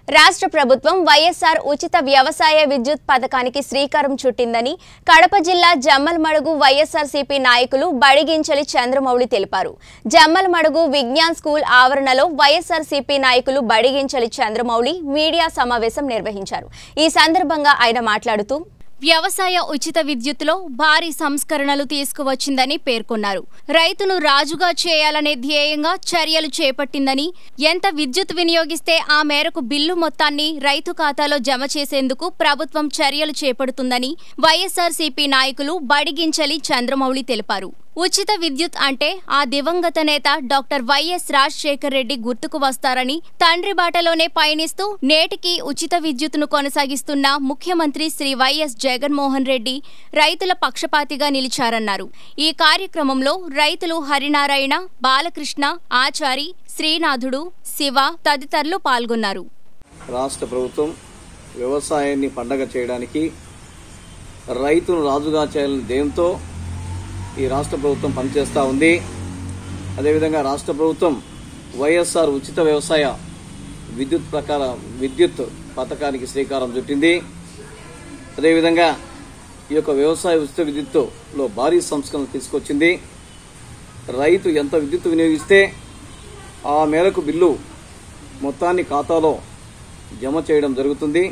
రాష్ట్ర ప్రభుత్వం వైఎస్ఆర్ ఉచిత వ్యవసాయ విద్యుత్ పథకానికి శ్రీకారం చుట్టిందని కడప జిల్లా జమ్మలమడుగు వైఎస్ఆర్సీపీ నాయకులు బడిగించలి చంద్రమౌళి తెలిపారు జమ్మలమడుగు విజ్ఞాన్ స్కూల్ ఆవరణలో వైఎస్ఆర్సీపీ నాయకులు బడిగించలి చంద్రమౌళి మీడియా సమావేశం నిర్వహించారు ఈ సందర్భంగా ఆయన మాట్లాడుతూ వ్యవసాయ ఉచిత విద్యుత్తులో భారీ సంస్కరణలు తీసుకువచ్చిందని పేర్కొన్నారు రైతును రాజుగా చేయాలనే ధ్యేయంగా చర్యలు చేపట్టిందని ఎంత విద్యుత్ వినియోగిస్తే ఆ మేరకు బిల్లు మొత్తాన్ని రైతు ఖాతాలో జమ చేసేందుకు ప్రభుత్వం చర్యలు చేపడుతుందని వైఎస్ఆర్సీపీ నాయకులు బడిగించలి చంద్రమౌళి తెలిపారు ఉచిత విద్యుత్ అంటే ఆ దివంగత నేత డాక్టర్ వైఎస్ రాజశేఖర్ రెడ్డి గుర్తుకు వస్తారని తండ్రి బాటలోనే పయనిస్తూ నేటికి ఉచిత విద్యుత్తును కొనసాగిస్తున్న ముఖ్యమంత్రి శ్రీ వైఎస్ జగన్మోహన్ రెడ్డి రైతుల పక్షపాతిగా నిలిచారన్నారు ఈ కార్యక్రమంలో రైతులు హరినారాయణ బాలకృష్ణ ఆచారి శ్రీనాథుడు శివ తదితరులు పాల్గొన్నారు రాష్ట్ర ప్రభుత్వం వ్యవసాయాన్ని పండగ చేయడానికి రైతును రాజుగా చేయాలని ధ్యేయంతో ఈ రాష్ట్ర ప్రభుత్వం పనిచేస్తూ ఉంది అదేవిధంగా రాష్ట్ర ప్రభుత్వం వైఎస్ఆర్ ఉచిత వ్యవసాయ విద్యుత్ ప్రకారం విద్యుత్ పథకానికి శ్రీకారం చుట్టింది అదేవిధంగా ఈ యొక్క వ్యవసాయ ఉచిత విద్యుత్తులో భారీ సంస్కరణలు తీసుకొచ్చింది రైతు ఎంత విద్యుత్ వినియోగిస్తే ఆ మేరకు బిల్లు మొత్తాన్ని ఖాతాలో జమ చేయడం జరుగుతుంది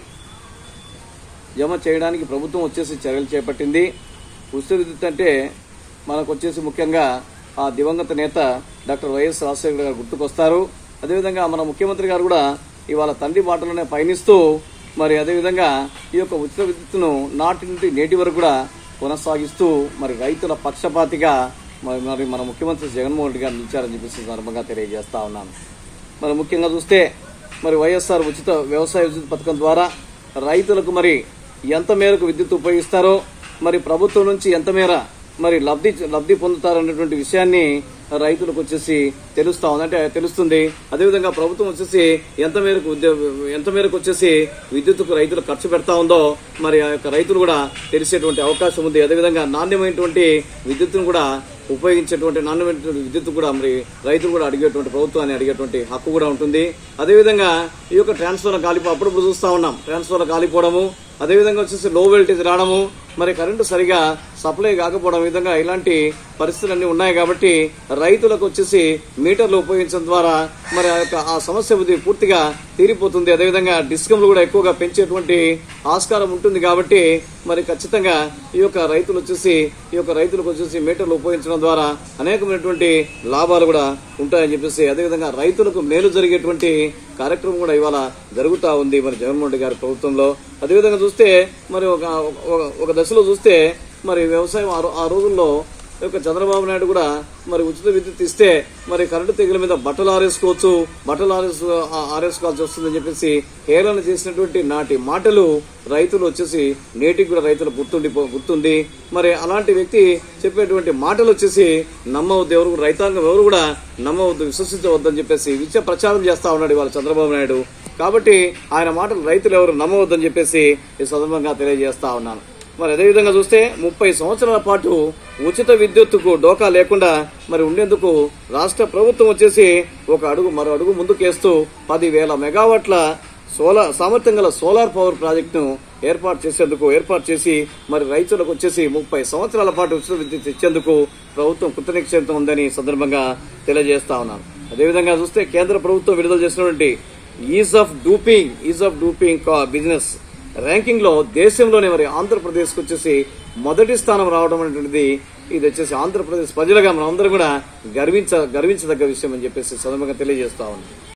జమ చేయడానికి ప్రభుత్వం వచ్చేసి చర్యలు చేపట్టింది ఉచిత విద్యుత్ అంటే మనకు వచ్చేసి ముఖ్యంగా ఆ దివంగత నేత డాక్టర్ వైఎస్ రాజశేఖర గారు గుర్తుకొస్తారు అదేవిధంగా మన ముఖ్యమంత్రి గారు కూడా ఇవాళ తండ్రి బాటలోనే పయనిస్తూ మరి అదేవిధంగా ఈ యొక్క ఉచిత విద్యుత్తును నాటి నుండి నేటి వరకు కూడా కొనసాగిస్తూ మరి రైతుల పక్షపాతిగా మరి మరి మన ముఖ్యమంత్రి జగన్మోహన్ రెడ్డి గారు నిలిచారని చెప్పేసి ఈ సందర్భంగా తెలియజేస్తా ఉన్నాను మరి ముఖ్యంగా చూస్తే మరి వైఎస్ఆర్ ఉచిత వ్యవసాయ ఉచిత పథకం ద్వారా రైతులకు మరి ఎంత మేరకు విద్యుత్ ఉపయోగిస్తారో మరి ప్రభుత్వం నుంచి ఎంత మేర మరి లబ్ధి లబ్ధి పొందుతారనేటువంటి విషయాన్ని రైతులకు వచ్చేసి తెలుస్తా ఉంది అంటే తెలుస్తుంది అదేవిధంగా ప్రభుత్వం వచ్చేసి ఎంత మేరకు ఉద్య- ఎంత మేరకు వచ్చేసి విద్యుత్తుకు రైతులు ఖర్చు పెడతా ఉందో మరి ఆ యొక్క రైతులు కూడా తెలిసేటువంటి అవకాశం ఉంది అదేవిధంగా నాణ్యమైనటువంటి విద్యుత్తును కూడా ఉపయోగించేటువంటి నాణ్యమైనటువంటి విద్యుత్ కూడా మరి రైతులు కూడా అడిగేటువంటి ప్రభుత్వాన్ని అడిగేటువంటి హక్కు కూడా ఉంటుంది అదేవిధంగా ఈ యొక్క ట్రాన్స్ఫర్ కాలిపో అప్పుడప్పుడు చూస్తా ఉన్నాం ట్రాన్స్ఫర్ కాలిపోవడము అదేవిధంగా వచ్చేసి లో వోల్టేజ్ రావడము మరి కరెంటు సరిగా సప్లై కాకపోవడం ఈ విధంగా ఇలాంటి పరిస్థితులన్నీ ఉన్నాయి కాబట్టి రైతులకు వచ్చేసి మీటర్లు ఉపయోగించడం ద్వారా మరి ఆ యొక్క ఆ సమస్య ఇది పూర్తిగా తీరిపోతుంది అదేవిధంగా డిస్కమ్లు కూడా ఎక్కువగా పెంచేటువంటి ఆస్కారం ఉంటుంది కాబట్టి మరి ఖచ్చితంగా ఈ యొక్క రైతులు వచ్చేసి ఈ యొక్క రైతులకు వచ్చేసి మీటర్లు ఉపయోగించడం ద్వారా అనేకమైనటువంటి లాభాలు కూడా ఉంటాయని చెప్పేసి అదేవిధంగా రైతులకు మేలు జరిగేటువంటి కార్యక్రమం కూడా ఇవాళ జరుగుతా ఉంది మరి జగన్మోహన్ రెడ్డి గారి ప్రభుత్వంలో అదేవిధంగా చూస్తే మరి ఒక ఒక- ఒక దశలో చూస్తే మరి వ్యవసాయం ఆ రో- ఆ రోజుల్లో ఈ యొక్క చంద్రబాబు నాయుడు కూడా మరి ఉచిత విద్యుత్ ఇస్తే మరి కరెంటు తెగుల మీద బట్టలు ఆరేసుకోవచ్చు బట్టలు ఆరేసు ఆ- ఆరేసుకోవాల్సి వస్తుందని చెప్పేసి హేళన చేసినటువంటి నాటి మాటలు రైతులు వచ్చేసి నేటికి కూడా రైతులు గుర్తుండి గుర్తుంది మరి అలాంటి వ్యక్తి చెప్పేటువంటి మాటలు వచ్చేసి నమ్మవద్దు ఎవరు కూడా రైతాంగం ఎవరు కూడా నమ్మవద్దు విశ్వసించవద్దని చెప్పేసి విద్య ప్రచారం చేస్తా ఉన్నాడు ఇవాళ చంద్రబాబు నాయుడు కాబట్టి ఆయన మాటలు రైతులు ఎవరు నమ్మవద్దని చెప్పేసి ఈ సందర్భంగా తెలియజేస్తా ఉన్నాను మరి అదేవిధంగా చూస్తే ముప్పై సంవత్సరాల పాటు ఉచిత విద్యుత్తుకు డోకా లేకుండా మరి ఉండేందుకు రాష్ట్ర ప్రభుత్వం వచ్చేసి ఒక అడుగు మరో అడుగు ముందుకేస్తూ పదివేల మెగావాట్ల సోలార్ సామర్థ్యం గల సోలార్ పవర్ ప్రాజెక్టును ఏర్పాటు చేసేందుకు ఏర్పాటు చేసి మరి రైతులకు వచ్చేసి ముప్పై సంవత్సరాల పాటు ఉచిత విద్యుత్ ఇచ్చేందుకు ప్రభుత్వం కృతనిశ్చయంతో ఉందని ఈ సందర్భంగా తెలియజేస్తా ఉన్నాను అదేవిధంగా చూస్తే కేంద్ర ప్రభుత్వం విడుదల చేసినటువంటి ease of doing ease of doing business ranking లో దేశంలోనే మరి ఆంధ్రప్రదేశ్ కు వచ్చేసి మొదటి స్థానం రావడం అనేటువంటిది ఇది వచ్చేసి ఆంధ్రప్రదేశ్ ప్రజలుగా మనం అందరం కూడా గర్వించ గర్వించదగ్గ విషయం అని చెప్పేసి సందర్భంగా తెలియజేస్తా ఉన్నాం